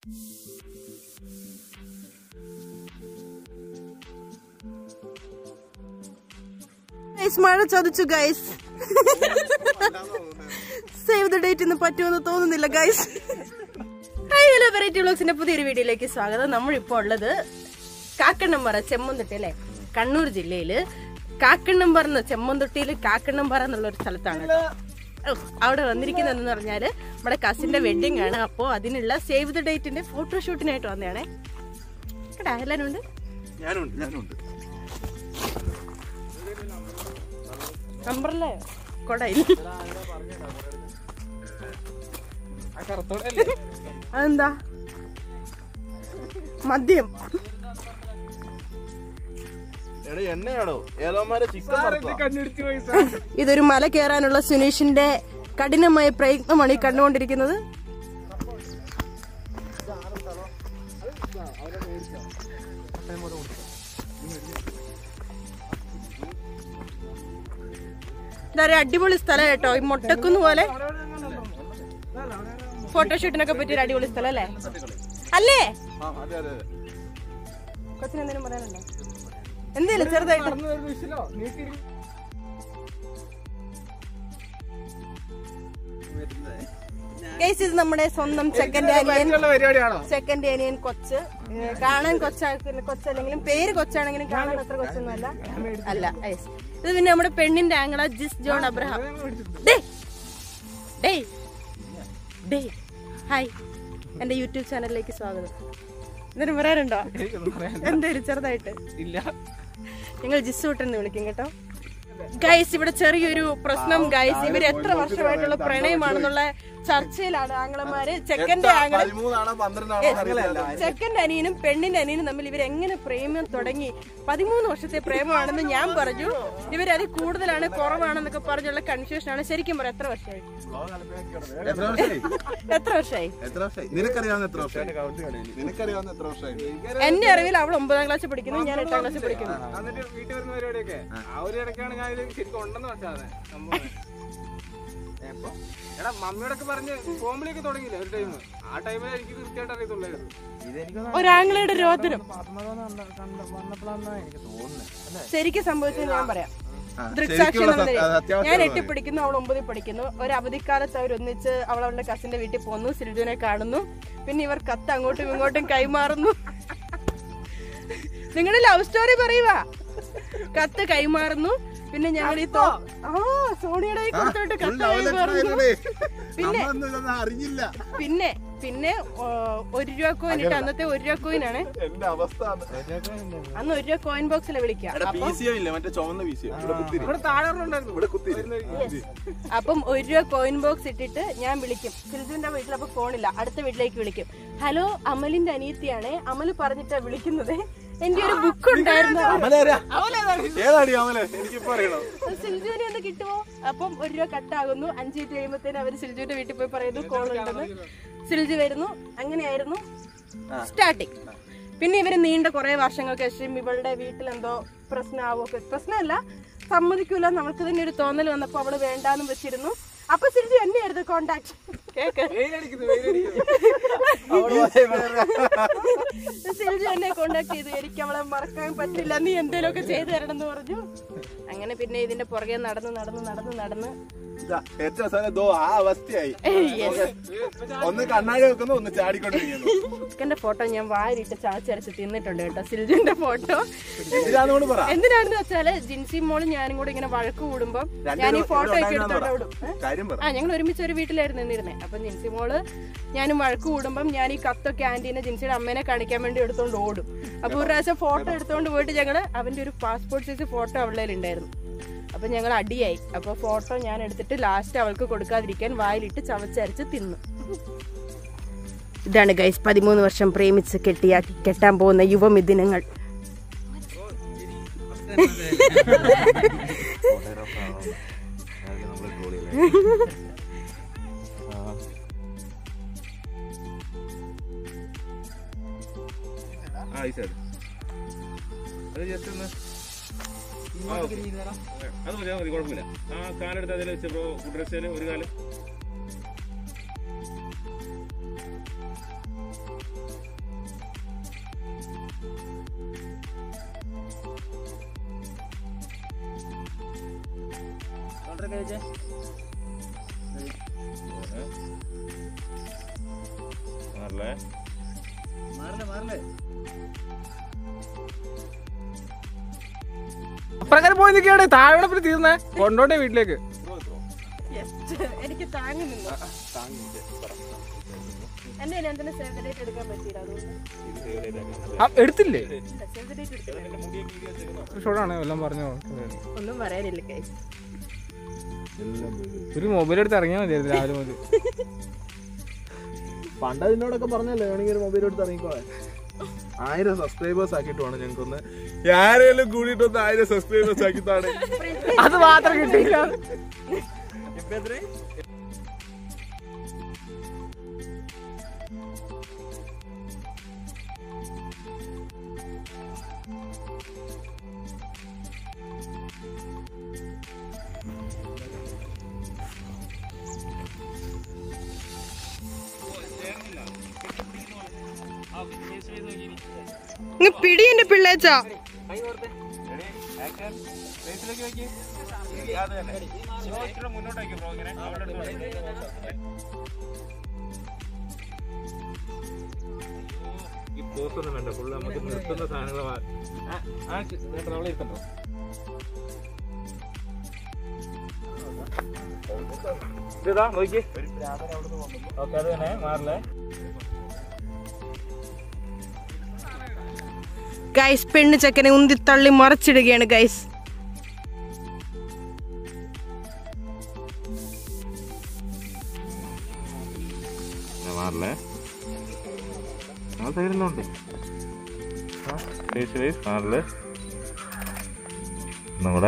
Guys മഴ ചതിച്ചു guys save the date ഇന്ന് പറ്റുമെന്ന് തോന്നുന്നില്ല ഗൈസ് ഹായ് ഹലോ വെറൈറ്റി വ്ളോഗ്സിന്റെ പുതിയൊരു വീഡിയോയിലേക്ക് സ്വാഗതം നമ്മളിപ്പോ ഉള്ളത് കാക്കണ്ണമ്പറ ചെമ്മന്തൊട്ടി അല്ലെ കണ്ണൂർ ജില്ലയില് കാക്കണ്ണമ്പറ എന്ന് ചെമ്മന്തൊട്ടിയിൽ കാക്കണ്ണമ്പറ എന്നുള്ള ഒരു സ്ഥലത്താണ് കേട്ടോ. ഉഫ്, അവിടെ വന്നിരിക്കുന്നതെന്ന് പറഞ്ഞാല് നമ്മുടെ കസിന്റെ വെഡിങ് ആണ് അപ്പോ അതിനുള്ള സേവ് ദ ഡേറ്റിന്റെ ഫോട്ടോഷൂട്ടിനായിട്ട് വന്നതാണേ കേട്ടാ എല്ലാരും ഉണ്ട് ഞാനുണ്ട് ഞാനുണ്ട് നമ്പറിലെ കൊടയിൽ അതെന്താ മദ്യം എടാ എണ്ണയാണോ ഏതോമാരെ ചിക്കൻ ഇതൊരു മല കയറാനുള്ള സുനീഷിന്റെ കഠിനമായ പ്രയത്നമാണ് ഈ കണ്ടുകൊണ്ടിരിക്കുന്നത് ഇതൊരു അടിപൊളി സ്ഥലം കേട്ടോ ഈ മൊട്ടക്കുന്ന് പോലെ ഫോട്ടോഷൂട്ടിനൊക്കെ പറ്റിയ ഒരു അടിപൊളി സ്ഥലം അല്ലേ അല്ലേ ആ അതെ അതെ അതെ കൊച്ചിന് എന്തെങ്കിലും പറയാനുണ്ടോ എന്തേലും ചെറുതായിട്ട് ഗൈസ് ഇത് നമ്മുടെ സ്വന്തം സെക്കൻഡ് അനിയൻ സെക്കൻഡ് അനിയൻ കൊച്ച് ഏ, കാണാൻ കൊച്ചാക്കുന്ന കൊച്ചല്ലെങ്കിലും പേര് കൊച്ചാണെങ്കിലും കാണാൻ അത്ര കൊച്ചൊന്നുമല്ല അല്ല ഗൈസ് ഇത് പിന്നെ നമ്മുടെ പെണ്ണിന്റെ ആംഗള Jis John Abraham day day day hi എന്റെ യൂട്യൂബ് ചാനലിലേക്ക് സ്വാഗതം എന്തിനും പറയാനുണ്ടോ എന്തേലും ചെറുതായിട്ട് ഇല്ല നിങ്ങൾ ജിസ്സൂട്ടെന്ന് വിളിക്കും കേട്ടോ ഗൈസ് ഇവിടെ ചെറിയൊരു പ്രശ്നം ഗൈസ് ഇവർ എത്ര വർഷമായിട്ടുള്ള പ്രണയമാണെന്നുള്ള ചർച്ചയിലാണ് ആംഗ്ലമാര് ചെക്കന്റെ ആംഗ്ലം പതിമൂന്നാണോ പന്ത്രണ്ടാണോ അറിയില്ല ചെക്കന്റെ അനിയനും പെണ്ണിന്റെ അനിയനും തമ്മിൽ ഇവർ എങ്ങനെ പ്രേമം തുടങ്ങി പതിമൂന്ന് വർഷത്തെ പ്രേമമാണെന്ന് ഞാൻ പറഞ്ഞു ഇവരത് കൂടുതലാണ് കുറവാണെന്നൊക്കെ പറഞ്ഞുള്ള കൺഫ്യൂഷൻ ആണ് ശരിക്കും പറയാം എത്ര വർഷമായി എത്ര വർഷമായി എത്ര വർഷമായി എത്ര വർഷമായി നിനക്കറിയാവുന്ന എത്ര വർഷമായി നിനക്കറിയാവുന്ന എത്ര വർഷമായി എന്റെ അറിവിൽ അവൾ ഒമ്പതാം ക്ലാസ്സിൽ പഠിക്കുന്നു ഞാൻ എട്ടാം ക്ലാസ്സിൽ പഠിക്കുന്നു എന്നിട്ട് വീട്ടിൽ വരുന്ന പരിപാടിയൊക്കെ ആ ഒരു ഇടയ്ക്കാണ് ഞാൻ ഇത് ശരിക്കും ഉണ്ടെന്ന് വെച്ചാൽ സംഭവം എപ്പോ? എടാ മമ്മിയോടൊക്കെ പറഞ്ഞ് കോമ്പിളിയൊക്കെ തുടങ്ങിയില്ലേ ഒരു ടൈം ആ ടൈമിൽ എനിക്ക് കൃത്യമായിട്ട് അറിയത്തുള്ളായിരുന്നു ഒരാംഗ്ലയുടെ രോദനം വന്നപ്പോഴാണ് എനിക്ക് തോന്നുന്നത് ശരിക്കും സംഭവിച്ചത് ഞാൻ പറയാം ആ, ദൃക്സാക്ഷി ശരിക്കുള്ള എന്ന നിലയിൽ. സത്യ- അത് അത്യാവശ്യം ഞാൻ എട്ടി പഠിക്കുന്നു അവൾ ഒമ്പതിൽ പഠിക്കുന്നു ഒരു അവധിക്കാലത്ത് അവർ ഒന്നിച്ച് അവൾ അവളുടെ കസിന്റെ വീട്ടിൽ പോന്നു സിൽജുനെ കാണുന്നു പിന്നെ ഇവർ കത്ത് അങ്ങോട്ടും ഇങ്ങോട്ടും കൈമാറുന്നു നിങ്ങളുടെ ലവ് സ്റ്റോറി പറയുക കത്ത് കൈമാറുന്നു പിന്നെ ഞങ്ങൾ ഈ തോ- ആ സോണിയുടെ കയ്യിൽ കൊടുത്തോട്ട് കത്ത് കൈമാറുന്നു പിന്നെ നമ്മളൊന്നും ഇതൊന്നും അറിഞ്ഞില്ല പിന്നെ പിന്നെ ഓ, ഒരു രൂപ കോയിൻ ഇട്ട് അന്നത്തെ ഒരു രൂപ കോയിൻ ആണ് എന്റെ അവസ്ഥ അത്. അന്ന് ഒരു രൂപ കോയിൻ ബോക്സിലെ വിളിക്കാം എടാ അപ്പം പി സി ഇല്ലേ മറ്റേ ചുവന്ന പി സി ഇവിടെ കുത്തിരി ഇവിടെ താഴെ ഉണ്ടായിരുന്നു ഇവിടെ കുത്തിരി അപ്പം ഒരു രൂപ കോയിൻ ബോക്സ് ഇട്ടിട്ട് ഞാൻ വിളിക്കും സിൽജുവിന്റെ വീട്ടിൽ അപ്പൊ ഫോണില്ല അടുത്ത വീട്ടിലേക്ക് വിളിക്കും ഹലോ അമലിന്റെ അനിയത്തിയാണ് അമൽ പറഞ്ഞിട്ടാ വിളിക്കുന്നത് എന്റെ ഒരു ബുക്ക് ഉണ്ടായിരുന്നു ഏതാടി അവനെ എനിക്കിപ്പോ അറിയണം സിൽജുവിനെ ഒന്ന് കിട്ടുമോ അപ്പം ഒരു രൂപ കട്ടാകുന്നു അഞ്ചു മിനിറ്റ് കഴിയുമ്പോഴത്തേന് അവര് സിൽജുവിന്റെ വീട്ടിൽ പോയി പറയുന്നു കോൾ ഉണ്ടെന്ന് സിൽജു വരുന്നു അങ്ങനെയായിരുന്നു സ്റ്റാർട്ടിങ് പിന്നെ ഇവര് നീണ്ട കുറെ വർഷങ്ങൾക്ക് ശേഷം ഇവളുടെ വീട്ടിൽ എന്തോ പ്രശ്നമാവോ പ്രശ്നമല്ല സമ്മതിക്കൂല നമുക്ക് തന്നെ ഒരു തോന്നൽ വന്നപ്പോ അവള് വേണ്ടാന്നും വെച്ചിരുന്നു അപ്പൊ സിൽജു എന്നെയായിരുന്നു കോണ്ടാക്ട് കേക്ക് വെയിലടിക്കുന്നു വെയിലടിക്കുന്നു സിൽജു എന്നെ കോണ്ടാക്ട് ചെയ്തു എനിക്ക് അവളെ മറക്കാൻ പറ്റില്ല നീ എന്തേലുമൊക്കെ ചെയ്തു തരണം എന്ന് പറഞ്ഞു അങ്ങനെ പിന്നെ ഇതിന്റെ പുറകെ നടന്ന് നടന്ന് നടന്ന് നടന്ന് ഇതാ, ഏറ്റവും അവസാനം ദോ ആ അവസ്ഥയായി Yes. ഒന്ന് കണ്ണാടി വെക്കുന്നു ഒന്ന് ചാടിക്കൊണ്ടിരിക്കുന്നു ചിക്കന്റെ ഫോട്ടോ ഞാൻ വാരിട്ട് ചാച്ചരച്ച് തിന്നിട്ടുണ്ട് കേട്ടോ സിൽജുന്റെ ഫോട്ടോ എന്തിനാന്നോട് പറ എന്തിനാണെന്ന് വെച്ചാല് ജിൻസി മോളും ഞാനും കൂടെ ഇങ്ങനെ വഴക്ക് കൂടുമ്പോ ഞാൻ ഈ രണ്ടുപേരും ഫോട്ടോ ഇവിടെ ഒക്കെ ഉണ്ടായിരുന്നാ എടുത്തോണ്ട് പറ. ഓടും ഏ? കാര്യം പറ ആ ഞങ്ങൾ ഒരുമിച്ച് ഒരു വീട്ടിലായിരുന്നു നിന്നിരുന്നത് അപ്പൊ ജിൻസി മോള് ഞാനും വഴക്ക് കൂടുമ്പം ഞാൻ ഈ കത്തൊക്കെ ആന്റീനെ ജിൻസിയുടെ അമ്മേനെ കാണിക്കാൻ വേണ്ടി എടുത്തോണ്ട് ഓടും അപ്പൊ ഒരു പ്രാവശ്യം ഫോട്ടോ എടുത്തോണ്ട് പോയിട്ട് ഞങ്ങള് അവന്റെ ഒരു പാസ്പോർട്ട് സൈസ് ഫോട്ടോ അവളുടെ ഉണ്ടായിരുന്നു അപ്പൊ ഞങ്ങൾ അടിയായി അപ്പൊ ഫോട്ടോ ഞാൻ എടുത്തിട്ട് ലാസ്റ്റ് അവൾക്ക് കൊടുക്കാതിരിക്കാൻ വായിലിട്ട് ചവച്ചരച്ച് തിന്നു ഇതാണ് ഗൈസ് പതിമൂന്ന് വർഷം പ്രേമിച്ച് കെട്ടിയ കെട്ടാൻ പോകുന്ന യുവമിഥുനങ്ങൾ ആ ഈ സൈഡ് അത് ജസ്റ്റ് ഒന്ന് ആ, okay. അത് മതി അത് മതി കുഴപ്പമില്ല ആ കാലെടുത്ത് അതിൽ വെച്ചപ്പോ ഡ്രസ്സിൽ ഒരു കാല് മാറില്ലേ അപ്പുറങ്ങനെ പോയി നിൽക്കുകയാണ് താഴെ പിന്നെ തീർന്നേ കൊണ്ടോട്ടെ വീട്ടിലേക്ക് എനിക്ക് താങ്ങുന്നില്ല എന്നെ എന്തിനാ സേവ് ദ ഡേറ്റ് എടുക്കാൻ പറ്റിയില്ല അതുകൊണ്ട് ആ, എടുത്തില്ലേ സേവ് ദ ഡേറ്റ് എടുത്തില്ല ഷോടാണ് എല്ലാം പറഞ്ഞു ഒന്നും പറയാനില്ല കൈ ഒരു മൊബൈൽ എടുത്ത് ഇറങ്ങിയാൽ മതിയായിരുന്നു രാവിലെ മുതൽ പണ്ട് അതിനോടൊക്കെ പറഞ്ഞല്ലേ വേണമെങ്കിൽ ഒരു മൊബൈൽ എടുത്ത് ഇറങ്ങിക്കോളെ ആയിരം സബ്സ്ക്രൈബേഴ്സ് ആക്കിയിട്ട് വേണം ഞങ്ങൾക്കൊന്ന് ആരെങ്കിലും കൂടിയിട്ടൊന്ന് ആയിരം സബ്സ്ക്രൈബേഴ്സ് ആക്കിത്താണ് അത് മാത്രം കിട്ടിയില്ല ഇങ്ങ് പിടി എന്റെ പിള്ളേച്ചാ മുന്നോട്ടേക്ക് ബ്രോ ഇങ്ങനെ അവിടെ ഈ പോസ് ഒന്നും വേണ്ട ഫുള്ള് നമുക്ക് നിർത്തുന്ന സാധനങ്ങൾ അവളെ ഇരുത്തണ്ടോ ഇതാ നോക്കി ഓക്കെ അത് തന്നെ മാറില്ലേ ഗൈസ് പെണ്ണ് ചെക്കനെ ഉന്തി തള്ളി മറച്ചിടുകയാണ് ഗൈസ് മാറില്ലേ ആ സൈഡിലുണ്ട് ഫേസ് ഫേസ് മാറില്ലേ നമ്മുടെ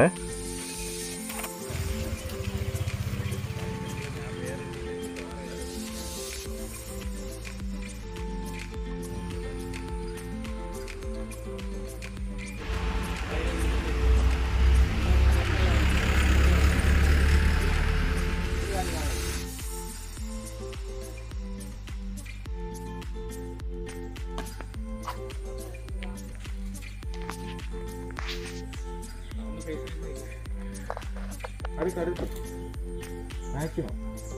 മാക്സിമം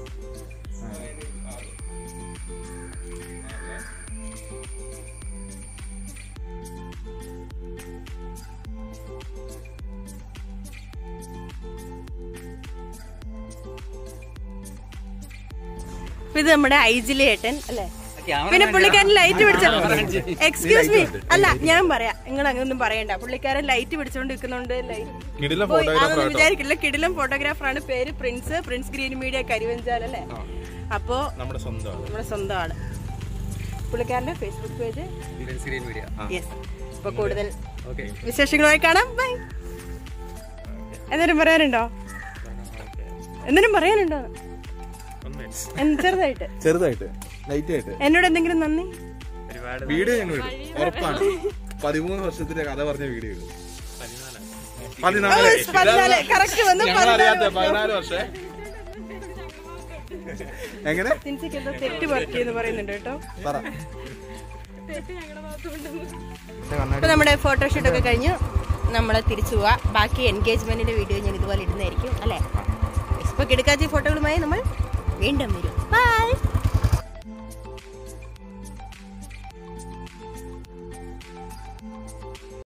ഇത് നമ്മുടെ ഐജിലി ഏട്ടൻ അല്ലേ പിന്നെ പുള്ളിക്കാരൻ ലൈറ്റ് പിടിച്ച എക്സ്ക്യൂസ് മീ അല്ല ഞാൻ പറയാം നിങ്ങൾ അങ്ങനൊന്നും പറയണ്ട പുള്ളിക്കാരൻ ലൈറ്റ് പിടിച്ചോണ്ട് നിൽക്കുന്നുണ്ട് കിടിലം അതൊന്നും വിചാരിക്കില്ല കിടിലം ഫോട്ടോഗ്രാഫറാണ് പേര് പ്രിൻസ് പ്രിൻസ് ഗ്രീൻ മീഡിയ കരിവഞ്ചാൽ അല്ലേ അപ്പോ നമ്മുടെ സ്വന്തമാണ് നമ്മുടെ സ്വന്തമാണ് പുള്ളിക്കാരന്റെ ഫേസ്ബുക്ക് പേജ് യെസ് ഇപ്പൊ കൂടുതൽ വിശേഷങ്ങളുമായി കാണാം ബൈ എന്തെങ്കിലും പറയാനുണ്ടോ എന്തെങ്കിലും പറയാനുണ്ടോ എന്ത് ചെറുതായിട്ട് ചെറുതായിട്ട് ലൈറ്റ് ആയിട്ട് എന്നോട് എന്തെങ്കിലും നന്ദി വീഡിയോ ഞങ്ങൾ ഇടും ഉറപ്പാണ് പതിമൂന്ന് വർഷത്തിന്റെ കഥ പറഞ്ഞ വീഡിയോ ഇടും പതിനാല് പതിനാല് കറക്റ്റ് വന്നു ഞങ്ങൾ അറിയാത്ത പതിനാല് വർഷം എങ്ങനെ സിൻസിക്ക് എന്തോ തെറ്റ് പറ്റിയെന്ന് പറയുന്നുണ്ട് കേട്ടോ പറ അപ്പൊ നമ്മുടെ ഫോട്ടോഷൂട്ട് ഒക്കെ കഴിഞ്ഞു നമ്മൾ തിരിച്ചു പോവാ ബാക്കി എൻഗേജ്മെന്റിന്റെ വീഡിയോ ഞാൻ ഇതുപോലെ ഇടുന്നതായിരിക്കും അല്ലേ ഇപ്പൊ കിടക്കാച്ചി ഫോട്ടോകളുമായി നമ്മൾ വീണ്ടും വരും ബൈ